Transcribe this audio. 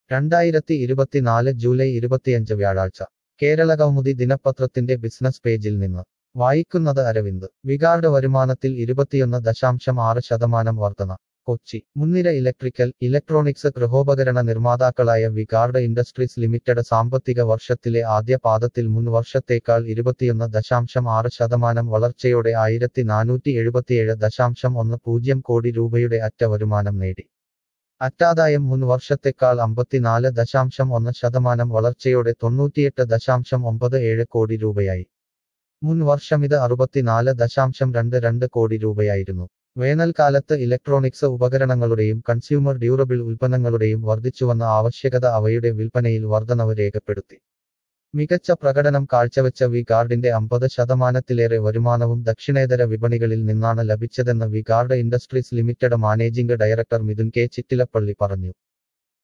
രണ്ടായിരത്തി ഇരുപത്തിനാല് ജൂലൈ ഇരുപത്തിയഞ്ച് വ്യാഴാഴ്ച കേരള കൗമുദി ദിനപത്രത്തിന്റെ ബിസിനസ് പേജിൽ നിന്ന് വായിക്കുന്നത് അരവിന്ദ് വികാർഡ് വരുമാനത്തിൽ ഇരുപത്തിയൊന്ന് ദശാംശം ആറ് ശതമാനം വർധന കൊച്ചി മുൻനിര ഇലക്ട്രിക്കൽ ഇലക്ട്രോണിക്സ് ഗൃഹോപകരണ നിർമ്മാതാക്കളായ വികാർഡ് ഇൻഡസ്ട്രീസ് ലിമിറ്റഡ് സാമ്പത്തിക വർഷത്തിലെ ആദ്യ പാദത്തിൽ മുൻ വർഷത്തേക്കാൾ ഇരുപത്തിയൊന്ന് ദശാംശം ആറ് ശതമാനം വളർച്ചയോടെ ആയിരത്തി നാനൂറ്റി എഴുപത്തിയേഴ് ദശാംശം ഒന്ന് പൂജ്യം കോടി രൂപയുടെ അറ്റ വരുമാനം നേടി അറ്റാദായം മുൻ വർഷത്തെക്കാൾ അമ്പത്തിനാല് ദശാംശം ഒന്ന് ശതമാനം വളർച്ചയോടെ തൊണ്ണൂറ്റിയെട്ട് ദശാംശം ഒമ്പത് ഏഴ് കോടി രൂപയായി മുൻ വർഷമിത് അറുപത്തിനാല് ദശാംശം രണ്ട് രണ്ട് കോടി രൂപയായിരുന്നു വേനൽക്കാലത്ത് ഇലക്ട്രോണിക്സ് ഉപകരണങ്ങളുടെയും കൺസ്യൂമർ ഡ്യൂറബിൾ ഉൽപ്പന്നങ്ങളുടെയും വർദ്ധിച്ചുവന്ന ആവശ്യകത അവയുടെ വിൽപ്പനയിൽ വർധനവ് രേഖപ്പെടുത്തി മികച്ച പ്രകടനം കാഴ്ചവെച്ച വി ഗാർഡിന്റെ അമ്പത് ശതമാനത്തിലേറെ വരുമാനവും ദക്ഷിണേതര വിപണികളിൽ നിന്നാണ് ലഭിച്ചതെന്ന് V Guard industries limited managing director Mithun K Chittilappally പറഞ്ഞു